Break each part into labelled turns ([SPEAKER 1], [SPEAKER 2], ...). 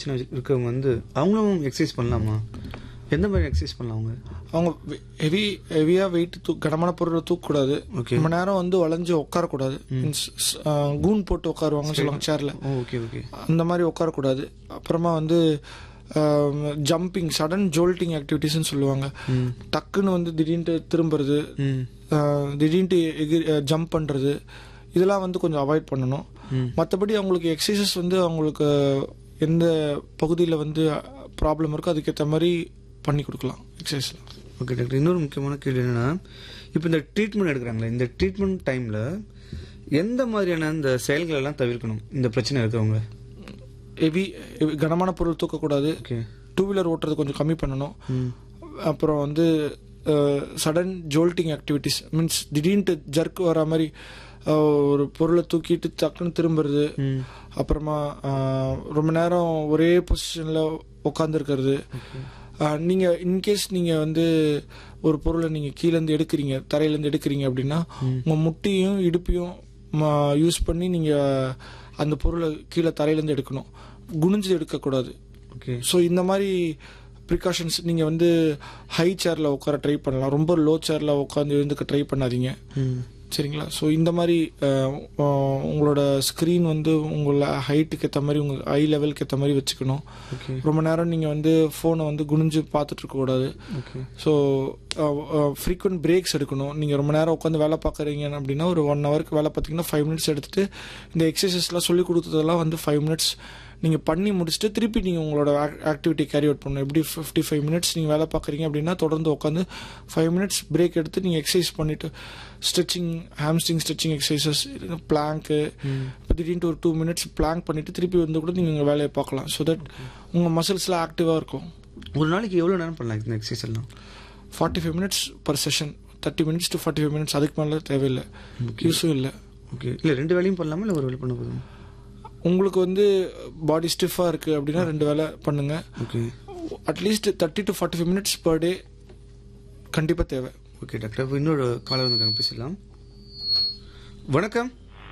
[SPEAKER 1] பிரச்சனை இருக்கவங்க வந்து அவங்களும் எக்ஸசைஸ் பண்ணலாமா எந்த மாதிரி எக்ஸசைஸ் பண்ணலாம் அவங்க
[SPEAKER 2] அவங்க ஹெவி ஹெவியா வெயிட் தூ கனமான பொருளை தூக்கக்கூடாது
[SPEAKER 1] Okay.
[SPEAKER 2] ரொம்ப நேரம் வந்து வளைஞ்சு உட்காரக்கூடாது மீன்ஸ் கூன் போட்டு உட்காருவாங்கன்னு சொல்லுவாங்க சேர்ல
[SPEAKER 1] ஓ ஓகே ஓகே
[SPEAKER 2] அந்த மாதிரி உட்காரக்கூடாது அப்புறமா வந்து ஜம்பிங் சடன் ஜோல்ட்டிங் ஆக்டிவிட்டிஸ்னு சொல்லுவாங்க டக்குன்னு வந்து திடீர்னு திரும்புறது
[SPEAKER 1] ம்
[SPEAKER 2] அஹ், திடீர்னு எகிரி ஜம்ப் பண்ணுறது இதெல்லாம் வந்து கொஞ்சம் அவாய்ட் பண்ணணும் மற்றபடி அவங்களுக்கு எக்ஸசைசஸ் வந்து அவங்களுக்கு எந்த பகுதியில் வந்து ப்ராப்ளம் இருக்கோ அதுக்கேற்ற மாதிரி பண்ணி கொடுக்கலாம் எக்ஸசைஸில்
[SPEAKER 1] ஓகே டாக்டர் இன்னொரு முக்கியமான கேள்வி என்னன்னா இப்போ இந்த ட்ரீட்மெண்ட் எடுக்கிறாங்களே இந்த ட்ரீட்மெண்ட் டைம்ல எந்த மாதிரியான இந்த செயல்கள் எல்லாம் தவிர்க்கணும் இந்த பிரச்சனை இருக்கவங்க
[SPEAKER 2] ஹெவி கனமான பொருள் தூக்கக்கூடாது
[SPEAKER 1] ஓகே
[SPEAKER 2] டூ வீலர் ஓட்டுறது கொஞ்சம் கம்மி பண்ணணும் அப்புறம் வந்து சடன் ஜோல்ட்டிங் ஆக்டிவிட்டிஸ் மீன்ஸ் திடீர்னு ஜர்க் வர மாதிரி அஹ், ஒரு பொருளை தூக்கிட்டு டக்குன்னு திரும்புறது அப்புறமா அஹ், ரொம்ப நேரம் ஒரே பொசிஷனில் உட்காந்துருக்கிறது நீங்கள் இன்கேஸ் நீங்கள் வந்து ஒரு பொருளை நீங்கள் கீழேருந்து எடுக்கிறீங்க தரையிலேருந்து எடுக்கிறீங்க அப்படின்னா உங்கள் முட்டியும் இடுப்பையும் யூஸ் பண்ணி நீங்கள் அந்த பொருளை கீழே தரையிலேருந்து எடுக்கணும் குனிஞ்சு எடுக்கக்கூடாது
[SPEAKER 1] ஓகே
[SPEAKER 2] ஸோ இந்த மாதிரி ப்ரிகாஷன்ஸ் நீங்கள் வந்து ஹை சேரில் உட்கார ட்ரை பண்ணலாம் ரொம்ப லோ சேரில் உட்காந்து எழுந்துக்க ட்ரை பண்ணாதீங்க சரிங்களா ஸோ இந்த மாதிரி அஹ், அஹ், உங்களோட ஸ்க்ரீன் வந்து உங்களோட ஹைட்டுக்கு ஏற்ற மாதிரி உங்கள் ஐ லெவலுக்கு ஏற்ற மாதிரி வச்சுக்கணும்
[SPEAKER 1] ஓகே
[SPEAKER 2] ரொம்ப நேரம் நீங்கள் வந்து ஃபோனை வந்து குனிஞ்சு பார்த்துட்டு இருக்கக்கூடாது
[SPEAKER 1] ஓகே
[SPEAKER 2] ஸோ ஃப்ரீக்வெண்ட் பிரேக்ஸ் எடுக்கணும் நீங்கள் ரொம்ப நேரம் உட்காந்து வேலை பார்க்குறீங்க அப்படின்னா ஒரு ஒன் ஹவருக்கு வேலை பார்த்தீங்கன்னா ஃபைவ் மினிட்ஸ் எடுத்துட்டு இந்த எக்ஸசைஸ்லாம் சொல்லி கொடுத்ததெல்லாம் வந்து ஃபைவ் மினிட்ஸ் நீங்கள் பண்ணி முடிச்சுட்டு திருப்பி நீங்கள் உங்களோட ஆக்டிவிட்டி கேரி அவுட் பண்ணணும் எப்படி ஃபிஃப்டி ஃபைவ் மினிட்ஸ் நீங்கள் வேலை பார்க்குறீங்க அப்படின்னா தொடர்ந்து உட்காந்து ஃபைவ் மினிட்ஸ் பிரேக் எடுத்து நீங்கள் எக்ஸசைஸ் பண்ணிவிட்டு stretching hamstring stretching exercises plank இப்போ திடீர்னு ஒரு டூ மினிட்ஸ் பிளாங்க் பண்ணிவிட்டு திருப்பி வந்து கூட நீங்கள் உங்கள் வேலையை பார்க்கலாம் ஸோ தட் உங்கள் மசில்ஸ்லாம் ஆக்டிவாக இருக்கும்
[SPEAKER 1] ஒரு நாளைக்கு எவ்வளோ நேரம் பண்ணலாம் இந்த எக்ஸசைஸ் எல்லாம்
[SPEAKER 2] forty five minutes per session thirty minutes to forty five minutes அதுக்கு மேலே தேவையில்லை யூஸும் இல்லை
[SPEAKER 1] ஓகே இல்லை ரெண்டு வேலையும் பண்ணலாமா இல்லை ஒரு வேலை பண்ண போதும்
[SPEAKER 2] உங்களுக்கு வந்து பாடி ஸ்டிஃபாக இருக்குது அப்படின்னா ரெண்டு வேலை பண்ணுங்க
[SPEAKER 1] okay
[SPEAKER 2] at least thirty to forty five minutes per day கண்டிப்பாக தேவை
[SPEAKER 1] ஓகே டாக்டர் இப்போ இன்னொரு காலர் வந்து பேசலாம் வணக்கம்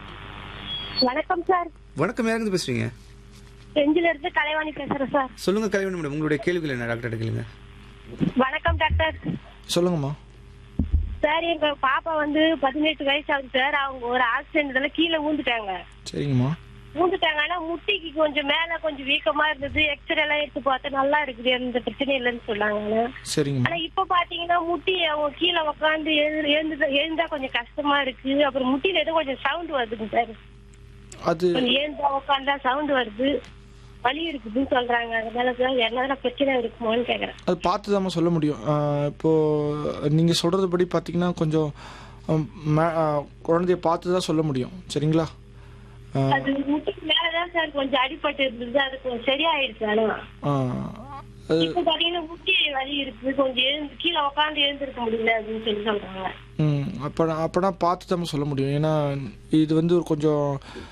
[SPEAKER 3] வணக்கம் சார்
[SPEAKER 1] வணக்கம் யாருந்து பேசுறீங்க
[SPEAKER 3] செஞ்சில இருந்து கலைவாணி பேசுறேன் சார்
[SPEAKER 1] சொல்லுங்க கல்யாணம் மேடம் உங்களுடைய கேள்விகள் என்ன டாக்டர் கேளுங்க
[SPEAKER 3] வணக்கம் டாக்டர்
[SPEAKER 2] சொல்லுங்கம்மா
[SPEAKER 3] சார் எங்க பாப்பா வந்து பதினெட்டு வயசு ஆகுது சார் அவங்க ஒரு ஆக்சிடென்ட்ல கீழே ஊந்துட்டாங்க
[SPEAKER 2] சரிங்கம்மா
[SPEAKER 3] ஊந்துட்டாங்க ஆனா முட்டிக்கு கொஞ்சம் மேல கொஞ்சம் வீக்கமா இருந்தது எக்ஸ்ரே எல்லாம் எடுத்து பார்த்தா நல்லா இருக்குது எந்த பிரச்சனையும் இல்லைன்னு சொன்னாங்க ஆனா.
[SPEAKER 2] சரிங்கம்மா
[SPEAKER 3] ஆனா இப்ப பாத்தீங்கன்னா முட்டி அவங்க கீழே உட்காந்து எழுந்து எழுந்தா கொஞ்சம் கஷ்டமா இருக்கு அப்புறம் முட்டியில ஏதோ கொஞ்சம் சவுண்ட் வருதுங்க சார்
[SPEAKER 2] அது
[SPEAKER 3] கொஞ்சம் எழுந்தா உட்காந்தா சவுண்ட் வருது வலி இருக்குதுன்னு சொல்றாங்க அதனால சார் என்ன பிரச்சனை இருக்குமோன்னு கேக்குறேன்
[SPEAKER 2] அது பார்த்து தான் சொல்ல முடியும் ஆஹ் இப்போ நீங்கள் சொல்கிறது படி பார்த்தீங்கன்னா கொஞ்சம் ஆஹ் மே- ஆஹ் குழந்தைய பார்த்து தான் சொல்ல முடியும் சரிங்களா ஆஹ்
[SPEAKER 3] அது முட்டிக்கு மேலதான் சார் கொஞ்சம் அடிபட்டு இருந்தது அது கொஞ்சம் சரியாயிடுச்சு ஆனா
[SPEAKER 2] ஆஹ் அது
[SPEAKER 3] இப்ப பாத்தீங்கன்னா முட்டி வலி இருக்கு கொஞ்சம் எழுந்து கீழே உட்காந்து எழுந்திருக்க முடியல அப்படின்னு சொல்லி சொல்றாங்க
[SPEAKER 2] ம் அப்போ அப்போனா பார்த்து தான் சொல்ல முடியும் ஏன்னா இது வந்து ஒரு கொஞ்சம்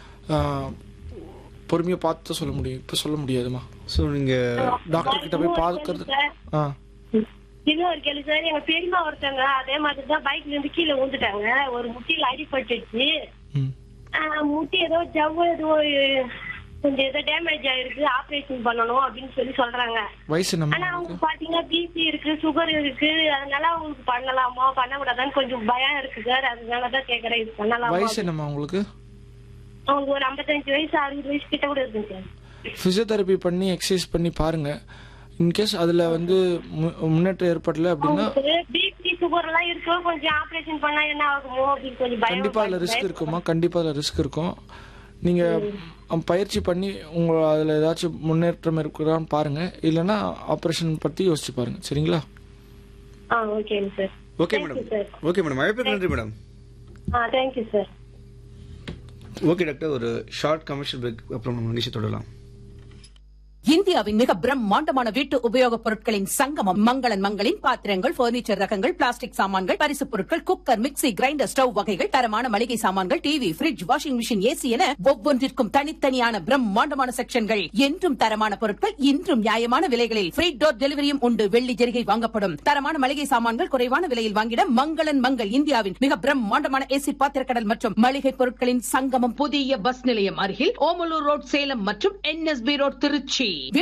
[SPEAKER 2] பொறுமையாக பார்த்து தான் சொல்ல முடியும் இப்போ சொல்ல முடியாதுமா
[SPEAKER 1] ஸோ நீங்கள்
[SPEAKER 2] டாக்டர் கிட்ட போய் பார்க்கறது
[SPEAKER 3] சார்
[SPEAKER 2] ஆ
[SPEAKER 3] இன்னொரு கேள்வி சார் எங்க பெரியம்மா ஒருத்தங்க அதே மாதிரி தான் பைக்ல இருந்து கீழே விழுந்துட்டாங்க ஒரு முட்டியில அடிபட்டுச்சு
[SPEAKER 2] ம்
[SPEAKER 3] ஆஹ் முட்டி ஏதோ ஜவ்வு ஏதோ கொஞ்சம் ஏதோ டேமேஜ் ஆயிருக்கு ஆபரேஷன் பண்ணணும் அப்படின்னு சொல்லி சொல்றாங்க
[SPEAKER 2] வயசு
[SPEAKER 3] ஆனா
[SPEAKER 2] நம்ம
[SPEAKER 3] அவங்க பாத்தீங்கன்னா பிபி இருக்கு சுகர் இருக்கு அதனால அவங்களுக்கு பண்ணலாமா பண்ணக்கூடாதான்னு கொஞ்சம் பயம் இருக்கு சார் அதனாலதான் கேக்குறேன் இது பண்ணலாமா
[SPEAKER 2] வயசு என்னம்மா உங்களுக்கு
[SPEAKER 3] அவங்களுக்கு ஒரு ஐம்பத்தஞ்சு வயசு அறுபது வயசு கிட்ட கூட இருக்குங்க சார்
[SPEAKER 2] ஃபிசியோதெரப்பி பண்ணி எக்ஸசைஸ் பண்ணி பாருங்க இன்கேஸ் அதில் வந்து மு- முன்னேற்றம் ஏற்படல அப்படின்னா
[SPEAKER 3] அவங்களுக்கு பிபி சுகர் எல்லாம் இருக்கு கொஞ்சம் ஆபரேஷன் பண்ணா என்ன ஆகுமோ அப்படின்னு கொஞ்சம் பயம்
[SPEAKER 2] கண்டிப்பாக அதில் ரிஸ்க் இருக்குமா கண்டிப்பாக அதில் ரிஸ்க் இருக்கும் நீங்கள் பயிற்சி பண்ணி உங்கள் அதில் ஏதாச்சும் முன்னேற்றம் இருக்குதான்னு பாருங்கள் இல்லைன்னா ஆப்ரேஷன் பற்றி யோசிச்சு பாருங்க சரிங்களா
[SPEAKER 3] ஆ ஓகேங்க sir
[SPEAKER 1] okay madam
[SPEAKER 3] sir
[SPEAKER 1] okay madam அழைப்புக்கு நன்றி மேடம்
[SPEAKER 3] ஆ தேங்க்யூ சார்
[SPEAKER 1] ஓகே டாக்டர் ஒரு ஷார்ட் கமர்ஷியல் பிரேக் அப்புறம் நம்ம நிகழ்ச்சி தொடரலாம்
[SPEAKER 4] இந்தியாவின் மிக பிரம்மாண்டமான வீட்டு உபயோகப் பொருட்களின் சங்கமம் மங்களன் மங்களின் பாத்திரங்கள் பர்னிச்சர் ரகங்கள் பிளாஸ்டிக் சாமான்கள் பரிசுப் பொருட்கள் குக்கர் மிக்ஸி கிரைண்டர் ஸ்டவ் வகைகள் தரமான மளிகை சாமான்கள் TV fridge washing machine AC என ஒவ்வொன்றிற்கும் தனித்தனியான பிரம்மாண்டமான செக்ஷன்கள் என்றும் தரமான பொருட்கள் இன்றும் நியாயமான விலைகளில் ஃப்ரீ டோர் டெலிவரியும் உண்டு வெள்ளி ஜெரிகை வாங்கப்படும் தரமான மளிகை சாமான்கள் குறைவான விலையில் வாங்கிட மங்களன் மங்கள் இந்தியாவின் மிக பிரம்மாண்டமான ஏசி பாத்திரக்கடல் மற்றும் மளிகை பொருட்களின் சங்கமம் புதிய பஸ் நிலையம் அருகில் ஓமலூர் ரோட் சேலம் மற்றும் என்எஸ்பி ரோட் திருச்சி